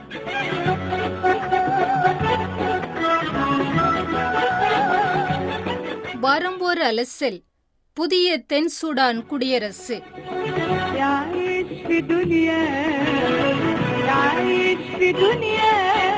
வாரம்போர் அலசல் புதிய தென் சூடான் குடியரசு يعيش في دنيا يعيش في دنيا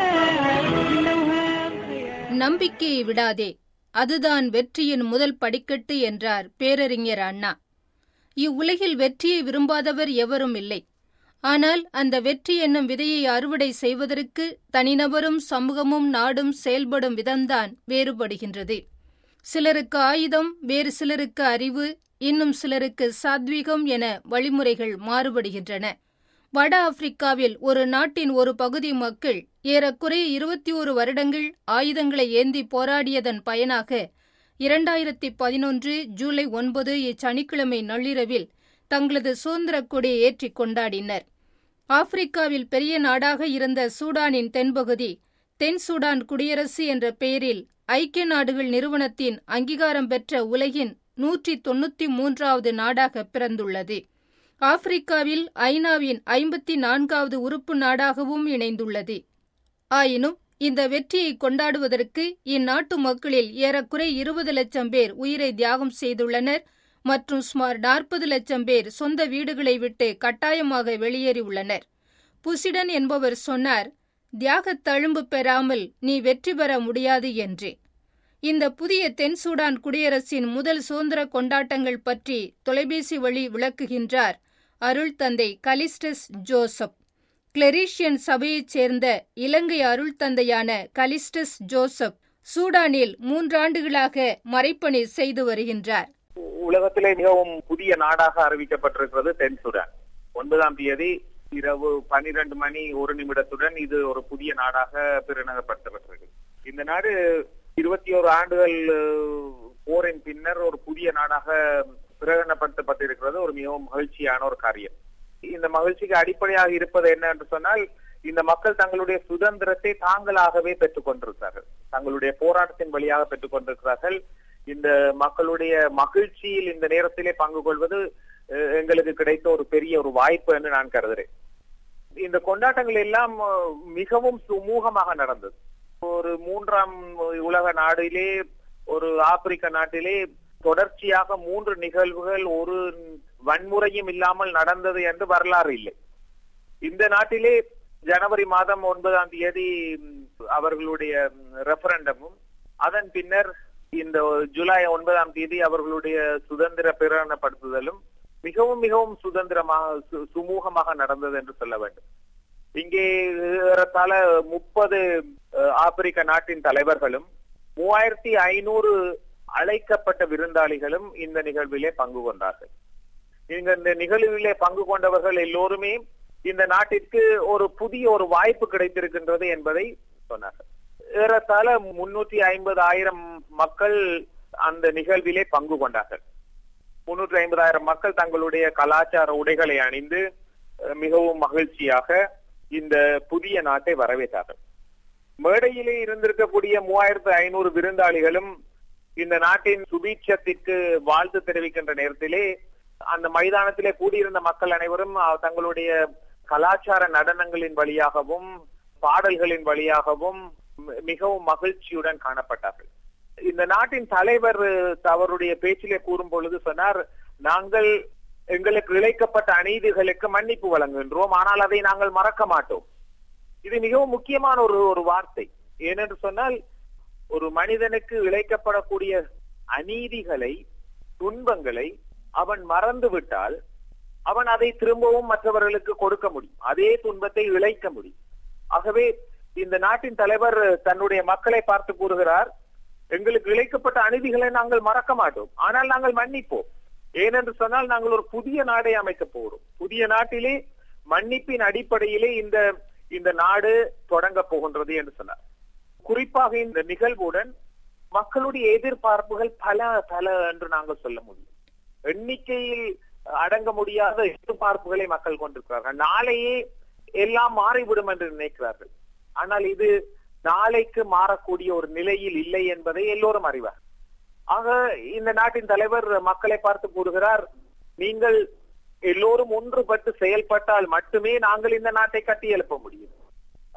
الأوهام خيال நம்பிக்கையை விடாதே அதுதான் வெற்றியின் முதல் படிக்கட்டு என்றார் பேரறிஞர் அண்ணா இவ்வுலகில் வெற்றியை விரும்பாதவர் எவரும் இல்லை ஆனால் அந்த வெற்றி என்னும் விதையை அறுவடை செய்வதற்கு தனிநபரும் சமூகமும் நாடும் செயல்படும் விதம்தான் வேறுபடுகின்றது சிலருக்கு ஆயுதம் வேறு சிலருக்கு அறிவு இன்னும் சிலருக்கு சாத்வீகம் என வழிமுறைகள் மாறுபடுகின்றன வட ஆப்பிரிக்காவில் ஒரு நாட்டின் ஒரு பகுதி மக்கள் ஏறக்குறைய இருபத்தி ஒரு வருடங்கள் ஆயுதங்களை ஏந்தி போராடியதன் பயனாக இரண்டாயிரத்தி பதினொன்று ஜூலை ஒன்பது இச்சனிக்கிழமை நள்ளிரவில் தங்களது சுதந்திரக் கொடியை ஏற்றிக் கொண்டாடினர் ஆப்பிரிக்காவில் பெரிய நாடாக இருந்த சூடானின் தென்பகுதி தென் சூடான் குடியரசு என்ற பெயரில் ஐக்கிய நாடுகள் நிறுவனத்தின் அங்கீகாரம் பெற்ற உலகின் நூற்றி தொண்ணூத்தி மூன்றாவது நாடாக பிறந்துள்ளது ஆப்பிரிக்காவில் ஐநாவின் ஐம்பத்தி நான்காவது உறுப்பு நாடாகவும் இணைந்துள்ளது ஆயினும் இந்த வெற்றியை கொண்டாடுவதற்கு இந்நாட்டு மக்களில் ஏறக்குறை இருபது லட்சம் பேர் உயிரை தியாகம் செய்துள்ளனர் மற்றும் சுமார் நாற்பது லட்சம் பேர் சொந்த வீடுகளை விட்டு கட்டாயமாக வெளியேறியுள்ளனர் புசிடன் என்பவர் சொன்னார் தியாகத் தழும்பு பெறாமல் நீ வெற்றி பெற முடியாது என்று இந்த புதிய தென் சூடான் குடியரசின் முதல் சுதந்திர கொண்டாட்டங்கள் பற்றி தொலைபேசி வழி விளக்குகின்றார் அருள் தந்தை கலிஸ்டஸ் ஜோசப் கிளெரிஷியன் சபையைச் சேர்ந்த இலங்கை அருள் தந்தையான கலிஸ்டஸ் ஜோசப் சூடானில் மூன்றாண்டுகளாக மறைப்பணி செய்து வருகின்றார் உலகத்திலே மிகவும் புதிய நாடாக அறிவிக்கப்பட்டிருக்கிறது தென் சுடான் ஒன்பதாம் தேதி இரவு பன்னிரண்டு மணி ஒரு நிமிடத்துடன் இது ஒரு புதிய நாடாக பெருநகப்படுத்தப்பட்டிருக்கு இந்த நாடு இருபத்தி ஓரு ஆண்டுகள் அஹ், போரின் பின்னர் ஒரு புதிய நாடாக பிரகடனப்படுத்தப்பட்டிருக்கிறது ஒரு மிகவும் மகிழ்ச்சியான ஒரு காரியம் இந்த மகிழ்ச்சிக்கு அடிப்படையாக இருப்பது என்ன என்று சொன்னால் இந்த மக்கள் தங்களுடைய சுதந்திரத்தை தாங்களாகவே பெற்றுக் கொண்டிருக்கிறார்கள் தங்களுடைய போராட்டத்தின் வழியாக பெற்றுக் கொண்டிருக்கிறார்கள் இந்த மக்களுடைய மகிழ்ச்சியில் இந்த நேரத்திலே பங்கு கொள்வது அஹ், எங்களுக்கு கிடைத்த ஒரு பெரிய ஒரு வாய்ப்பு என்று நான் கருதுகிறேன் இந்த கொண்டாட்டங்கள் எல்லாம் அஹ், மிகவும் சுமூகமாக நடந்தது ஒரு மூன்றாம் உலக நாடிலே ஒரு ஆப்பிரிக்க நாட்டிலே தொடர்ச்சியாக மூன்று நிகழ்வுகள் ஒரு வன்முறையும் இல்லாமல் நடந்தது என்று வரலாறு இல்லை இந்த நாட்டிலே ஜனவரி மாதம் ஒன்பதாம் தேதி ம், அவர்களுடைய ரெஃபரண்டமும் அதன் பின்னர் இந்த ஜூலை ஒன்பதாம் தேதி அவர்களுடைய சுதந்திர பிரகடனப்படுத்துதலும் மிகவும் மிகவும் சுதந்திரமாக சு- சுமூகமாக நடந்தது என்று சொல்ல வேண்டும் இங்கே ஏறத்தாழ முப்பது ஆப்பிரிக்க நாட்டின் தலைவர்களும் மூவாயிரத்தி ஐநூறு அழைக்கப்பட்ட விருந்தாளிகளும் இந்த நிகழ்விலே பங்கு கொண்டார்கள் இங்க இந்த நிகழ்விலே பங்கு கொண்டவர்கள் எல்லோருமே இந்த நாட்டிற்கு ஒரு புதிய ஒரு வாய்ப்பு கிடைத்திருக்கின்றது என்பதை சொன்னார்கள் ஏறத்தாழ முன்னூற்றி ஐம்பது ஆயிரம் மக்கள் அந்த நிகழ்விலே பங்கு கொண்டார்கள் முன்னூற்றி ஐம்பதாயிரம் மக்கள் தங்களுடைய கலாச்சார உடைகளை அணிந்து அஹ், மிகவும் மகிழ்ச்சியாக இந்த புதிய நாட்டை வரவேற்றார்கள் மேடையிலே இருந்திருக்கக்கூடிய மூவாயிரத்து ஐநூறு விருந்தாளிகளும் இந்த நாட்டின் சுபீட்சத்திற்கு வாழ்த்து தெரிவிக்கின்ற நேரத்திலே அந்த மைதானத்திலே கூடியிருந்த மக்கள் அனைவரும் அஹ், தங்களுடைய கலாச்சார நடனங்களின் வழியாகவும் பாடல்களின் வழியாகவும் மி- மிகவும் மகிழ்ச்சியுடன் காணப்பட்டார்கள் இந்த நாட்டின் தலைவர் அஹ், அவருடைய பேச்சிலே கூறும் பொழுது சொன்னார் நாங்கள் எங்களுக்கு இழைக்கப்பட்ட அநீதிகளுக்கு மன்னிப்பு வழங்குகின்றோம் ஆனால் அதை நாங்கள் மறக்க மாட்டோம் இது மிகவும் முக்கியமான ஒரு ஒரு வார்த்தை ஏனென்று சொன்னால் ஒரு மனிதனுக்கு இழைக்கப்படக்கூடிய அநீதிகளை துன்பங்களை அவன் மறந்து விட்டால் அவன் அதை திரும்பவும் மற்றவர்களுக்கு கொடுக்க முடியும் அதே துன்பத்தை இழைக்க முடியும் ஆகவே இந்த நாட்டின் தலைவர் தன்னுடைய மக்களை பார்த்து கூறுகிறார் எங்களுக்கு இழைக்கப்பட்ட அநீதிகளை நாங்கள் மறக்க மாட்டோம் ஆனால் நாங்கள் மன்னிப்போம் ஏனென்று சொன்னால் நாங்கள் ஒரு புதிய நாடை அமைக்க போகிறோம் புதிய நாட்டிலே மன்னிப்பின் அடிப்படையிலே இந்த இந்த நாடு தொடங்க போகின்றது என்று சொன்னார் குறிப்பாக இந்த நிகழ்வுடன் மக்களுடைய எதிர்பார்ப்புகள் பல பல என்று நாங்கள் சொல்ல முடியும் எண்ணிக்கையில் அடங்க முடியாத எதிர்பார்ப்புகளை மக்கள் கொண்டிருக்கிறார்கள் நாளையே எல்லாம் மாறிவிடும் என்று நினைக்கிறார்கள் ஆனால் இது நாளைக்கு மாறக்கூடிய ஒரு நிலையில் இல்லை என்பதை எல்லோரும் அறிவார் ஆக இந்த நாட்டின் தலைவர் மக்களை பார்த்து கூறுகிறார் நீங்கள் எல்லோரும் ஒன்றுபட்டு செயல்பட்டால் மட்டுமே நாங்கள் இந்த நாட்டை கட்டி எழுப்ப முடியும்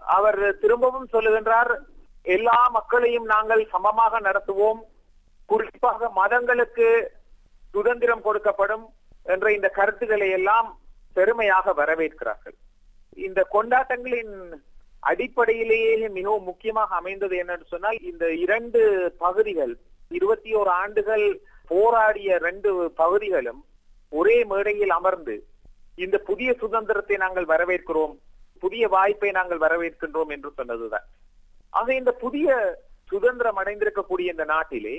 அவர் திரும்பவும் சொல்லுகின்றார் எல்லா மக்களையும் நாங்கள் சமமாக நடத்துவோம் குறிப்பாக மதங்களுக்கு சுதந்திரம் கொடுக்கப்படும் என்ற இந்த கருத்துக்களை எல்லாம் பெருமையாக வரவேற்கிறார்கள் இந்த கொண்டாட்டங்களின் அடிப்படையிலேயே மிகவும் முக்கியமாக அமைந்தது என்னன்னு சொன்னால் இந்த இரண்டு பகுதிகள் இருபத்தி ஓரு ஆண்டுகள் போராடிய ரெண்டு பகுதிகளும் ஒரே மேடையில் அமர்ந்து இந்த புதிய சுதந்திரத்தை நாங்கள் வரவேற்கிறோம் புதிய வாய்ப்பை நாங்கள் வரவேற்கின்றோம் என்று சொன்னதுதான் ஆக இந்த புதிய சுதந்திரம் அடைந்திருக்கக்கூடிய இந்த நாட்டிலே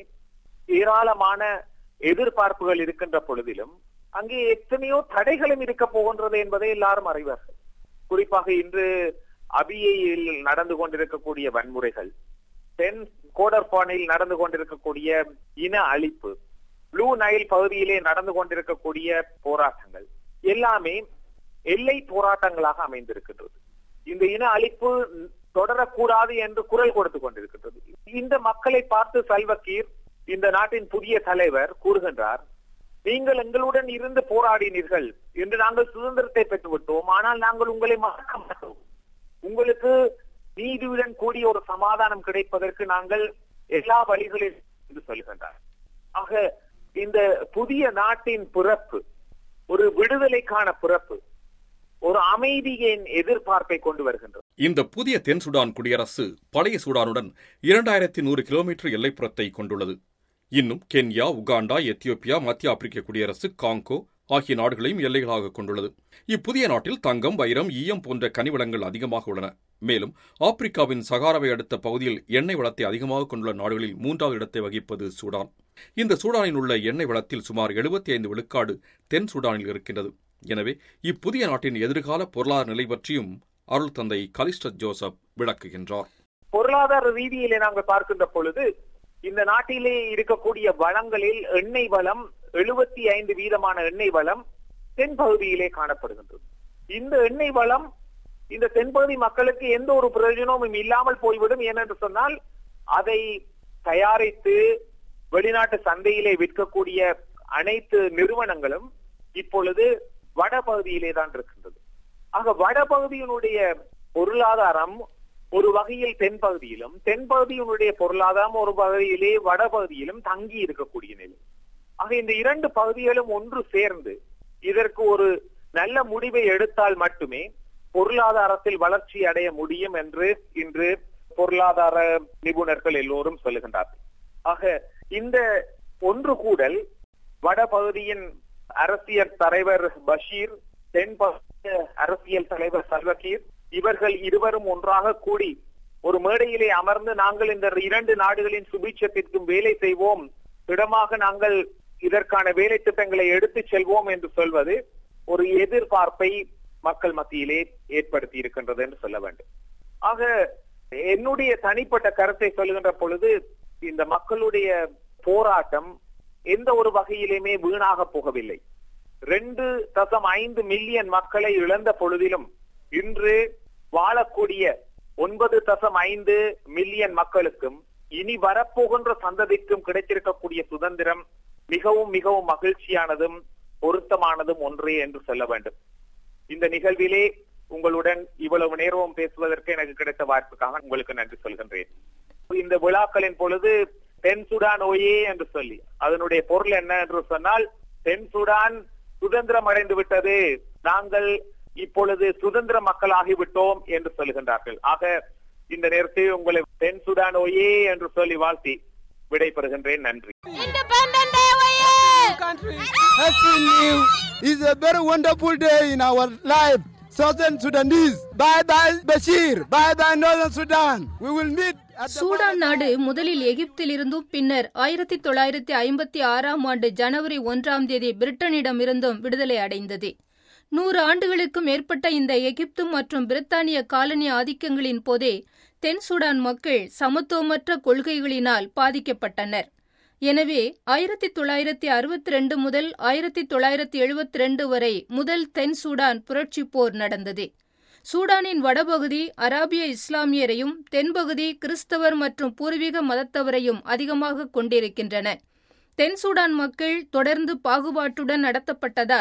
ஏராளமான எதிர்பார்ப்புகள் இருக்கின்ற பொழுதிலும் அங்கே எத்தனையோ தடைகளும் இருக்க போகின்றது என்பதை எல்லாரும் அறிவார்கள் குறிப்பாக இன்று அபியையில் நடந்து கொண்டிருக்கக்கூடிய வன்முறைகள் தென் கோடர்பானில் நடந்து கொண்டிருக்கக்கூடிய இன அழிப்பு ப்ளூ நைல் பகுதியிலே நடந்து கொண்டிருக்கக்கூடிய போராட்டங்கள் எல்லாமே எல்லை போராட்டங்களாக அமைந்திருக்கின்றது இந்த இன அழிப்பு தொடரக்கூடாது என்று குரல் கொடுத்து கொண்டிருக்கின்றது இந்த மக்களை பார்த்து சல்வக்கீர் இந்த நாட்டின் புதிய தலைவர் கூறுகின்றார் நீங்கள் எங்களுடன் இருந்து போராடினீர்கள் என்று நாங்கள் சுதந்திரத்தை பெற்றுவிட்டோம் ஆனால் நாங்கள் உங்களை மறக்க மாட்டோம் உங்களுக்கு நீதியுடன் கூடிய ஒரு சமாதானம் கிடைப்பதற்கு நாங்கள் எல்லா வழிகளில் என்று சொல்கின்றார் ஆக இந்த புதிய நாட்டின் பிறப்பு ஒரு விடுதலைக்கான பிறப்பு ஒரு அமைதியின் எதிர்பார்ப்பை கொண்டு வருகின்றது இந்த புதிய தென் சுடான் குடியரசு பழைய சூடானுடன் இரண்டாயிரத்தி நூறு கிலோமீட்டர் எல்லைப்புறத்தை கொண்டுள்ளது இன்னும் கென்யா உகாண்டா எத்தியோப்பியா மத்திய ஆப்பிரிக்க குடியரசு காங்கோ ஆகிய நாடுகளையும் எல்லைகளாக கொண்டுள்ளது இப்புதிய நாட்டில் தங்கம் வைரம் ஈயம் போன்ற கனிவளங்கள் அதிகமாக உள்ளன மேலும் ஆப்பிரிக்காவின் சகாராவை அடுத்த பகுதியில் எண்ணெய் வளத்தை அதிகமாக கொண்டுள்ள நாடுகளில் மூன்றாவது இடத்தை வகிப்பது சூடான் இந்த சூடானில் உள்ள எண்ணெய் வளத்தில் சுமார் எழுபத்தி ஐந்து விழுக்காடு தென் சூடானில் இருக்கின்றது எனவே இப்புதிய நாட்டின் எதிர்கால பொருளாதார நிலை பற்றியும் அருள் தந்தை கலிஸ்டர் ஜோசப் விளக்குகின்றார் பொருளாதார ரீதியிலே நாங்கள் பார்க்கின்ற பொழுது இந்த நாட்டிலே இருக்கக்கூடிய வளங்களில் எண்ணெய் வளம் எழுபத்தி ஐந்து வீதமான எண்ணெய் வளம் தென்பகுதியிலே காணப்படுகின்றது இந்த எண்ணெய் வளம் இந்த தென்பகுதி மக்களுக்கு எந்த ஒரு பிரயோஜனமும் இல்லாமல் போய்விடும் ஏனென்று சொன்னால் அதை தயாரித்து வெளிநாட்டு சந்தையிலே விற்கக்கூடிய அனைத்து நிறுவனங்களும் இப்பொழுது வடபகுதியிலே தான் இருக்கின்றது ஆக வடபகுதியினுடைய பொருளாதாரம் ஒரு வகையில் தென்பகுதியிலும் தென்பகுதியினுடைய பொருளாதாரம் ஒரு வகையிலே வடபகுதியிலும் தங்கி இருக்கக்கூடிய நிலை ஆக இந்த இரண்டு பகுதிகளும் ஒன்று சேர்ந்து இதற்கு ஒரு நல்ல முடிவை எடுத்தால் மட்டுமே பொருளாதாரத்தில் வளர்ச்சி அடைய முடியும் என்று இன்று பொருளாதார நிபுணர்கள் எல்லோரும் சொல்லுகின்றார்கள் ஆக இந்த ஒன்று கூடல் வடபகுதியின் அரசியல் தலைவர் பஷீர் தென்பகுதிய அரசியல் தலைவர் சல்வகீர் இவர்கள் இருவரும் ஒன்றாக கூடி ஒரு மேடையிலே அமர்ந்து நாங்கள் இந்த இரண்டு நாடுகளின் சுபீட்சத்திற்கும் வேலை செய்வோம் இடமாக நாங்கள் இதற்கான வேலை திட்டங்களை எடுத்து செல்வோம் என்று சொல்வது ஒரு எதிர்பார்ப்பை மக்கள் மத்தியிலே ஏற்படுத்தி இருக்கின்றது என்று சொல்ல வேண்டும் ஆக என்னுடைய தனிப்பட்ட கருத்தை சொல்லுகின்ற பொழுது இந்த மக்களுடைய போராட்டம் எந்த ஒரு வகையிலுமே வீணாக போகவில்லை ரெண்டு தசம் ஐந்து மில்லியன் மக்களை இழந்த பொழுதிலும் இன்று வாழக்கூடிய ஒன்பது தசம் ஐந்து மில்லியன் மக்களுக்கும் இனி வரப்போகின்ற சந்ததிக்கும் கிடைத்திருக்கக்கூடிய சுதந்திரம் மிகவும் மிகவும் மகிழ்ச்சியானதும் பொருத்தமானதும் ஒன்றே என்று சொல்ல வேண்டும் இந்த நிகழ்விலே உங்களுடன் இவ்வளவு நேரமும் பேசுவதற்கு எனக்கு கிடைத்த வாய்ப்புக்காக உங்களுக்கு நன்றி சொல்கின்றேன் இந்த விழாக்களின் பொழுது தென் சுடான் ஓயே என்று சொல்லி அதனுடைய பொருள் என்ன என்று சொன்னால் தென் சுடான் சுதந்திரம் அடைந்து விட்டது நாங்கள் இப்பொழுது சுதந்திர மக்களாகிவிட்டோம் என்று சொல்லுகின்றார்கள் ஆக இந்த நேரத்தில் உங்களை தென் சுடான் ஓயே என்று சொல்லி வாழ்த்தி விடைபெறுகின்றேன் நன்றி Independent Day, Waye! country. Happy New is a very wonderful day in our life. Southern Sudanese. Bye bye Bashir. Bye bye Northern Sudan. We will meet at the Sudan நாடு முதலில் எகிப்திலிருந்தும் பின்னர் ஆயிரத்தி தொள்ளாயிரத்தி ஐம்பத்தி ஆறாம் ஆண்டு ஜனவரி ஒன்றாம் தேதி பிரிட்டனிடமிருந்தும் விடுதலை அடைந்தது நூறு ஆண்டுகளுக்கு மேற்பட்ட இந்த எகிப்து மற்றும் பிரித்தானிய காலனி ஆதிக்கங்களின் போதே தென் சூடான் மக்கள் சமத்துவமற்ற கொள்கைகளினால் பாதிக்கப்பட்டனர் எனவே ஆயிரத்தி தொள்ளாயிரத்தி அறுபத்தி ரெண்டு முதல் ஆயிரத்தி தொள்ளாயிரத்தி எழுபத்தி ரெண்டு வரை முதல் தென் சூடான் புரட்சிப் போர் நடந்தது சூடானின் வடபகுதி அராபிய இஸ்லாமியரையும் தென்பகுதி கிறிஸ்தவர் மற்றும் பூர்வீக மதத்தவரையும் அதிகமாக கொண்டிருக்கின்றன தென் சூடான் மக்கள் தொடர்ந்து பாகுபாட்டுடன் நடத்தப்பட்டதால்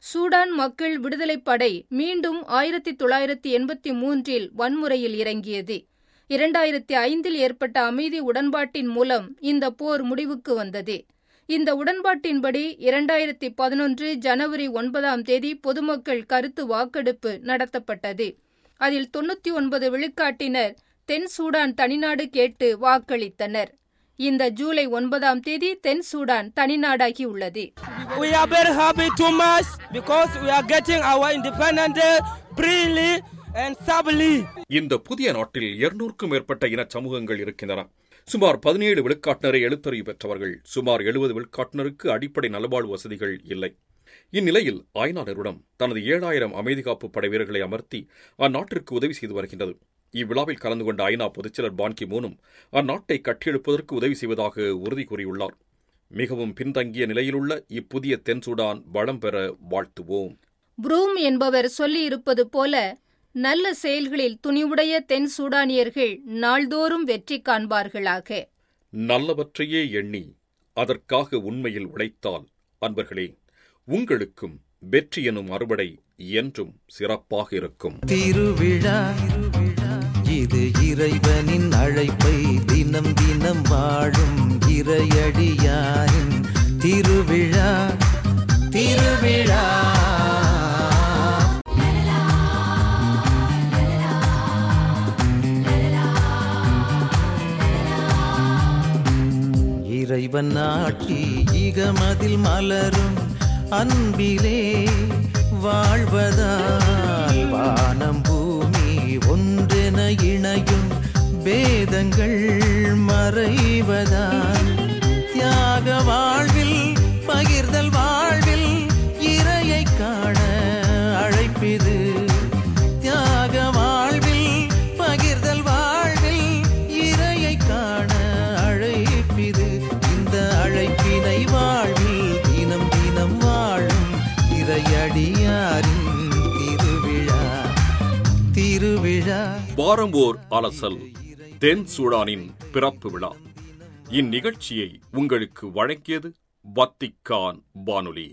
சூடான் மக்கள் விடுதலைப் படை மீண்டும் ஆயிரத்தி தொள்ளாயிரத்தி எண்பத்தி மூன்றில் வன்முறையில் இறங்கியது இரண்டாயிரத்தி ஐந்தில் ஏற்பட்ட அமைதி உடன்பாட்டின் மூலம் இந்த போர் முடிவுக்கு வந்தது இந்த உடன்பாட்டின்படி இரண்டாயிரத்தி பதினொன்று ஜனவரி ஒன்பதாம் தேதி பொதுமக்கள் கருத்து வாக்கெடுப்பு நடத்தப்பட்டது அதில் தொண்ணூத்தி ஒன்பது விழுக்காட்டினர் தென் சூடான் தனிநாடு கேட்டு வாக்களித்தனர் இந்த ஜூலை ஒன்பதாம் தேதி தென் சூடான் தனிநாடாகி உள்ளது We are very happy too much because we are getting our independence day freely and stably. இந்த புதிய நாட்டில் இருநூறுக்கும் மேற்பட்ட இன சமூகங்கள் இருக்கின்றன சுமார் பதினேழு விழுக்காட்டினரை எழுத்தறிவு பெற்றவர்கள் சுமார் எழுபது விழுக்காட்டினருக்கு அடிப்படை நலவாழ்வு வசதிகள் இல்லை இந்நிலையில் ஐநா நிறுவனம் தனது ஏழாயிரம் அமைதிகாப்பு படை வீரர்களை அமர்த்தி அந்நாட்டிற்கு உதவி செய்து வருகின்றது இவ்விழாவில் கலந்து கொண்ட ஐநா பொதுச்செயலர் பான்கி மூனும் அந்நாட்டை கட்டியெழுப்பதற்கு உதவி செய்வதாக உறுதி கூறியுள்ளார் மிகவும் பின்தங்கிய நிலையிலுள்ள இப்புதிய தென் சூடான் வளம் பெற வாழ்த்துவோம் ப்ரூம் என்பவர் சொல்லியிருப்பது போல நல்ல செயல்களில் துணிவுடைய தென் சூடானியர்கள் நாள்தோறும் வெற்றி காண்பார்களாக நல்லவற்றையே எண்ணி அதற்காக உண்மையில் உழைத்தால் அன்பர்களே உங்களுக்கும் வெற்றி எனும் அறுவடை என்றும் சிறப்பாக இருக்கும் திருவிழா இது இறைவனின் அழைப்பை தினம் தினம் வாழும் இறையடியாரின் திருவிழா திருவிழா இறைவன் ஆட்சி இகமதில் மலரும் அன்பிலே வாழ்வதால் வானம் பூமி ஒன்றென இணையும் வேதங்கள் மறைவதால் தியாக வாழ்வில் பகிர்தல் வாழ்வில் இறையை காண அழைப்பிது தியாக வாழ்வில் பகிர்தல் வாழ்வில் இறையை காண அழைப்பிது இந்த அழைப்பினை வாழ்வில் தினம் தினம் வாழும் இறையடியாரின் திருவிழா திருவிழா வாரம் ஓர் அலசல் தென் சூடானின் பிறப்பு விழா இந்நிகழ்ச்சியை உங்களுக்கு வழங்கியது வத்திக்கான் வானொலி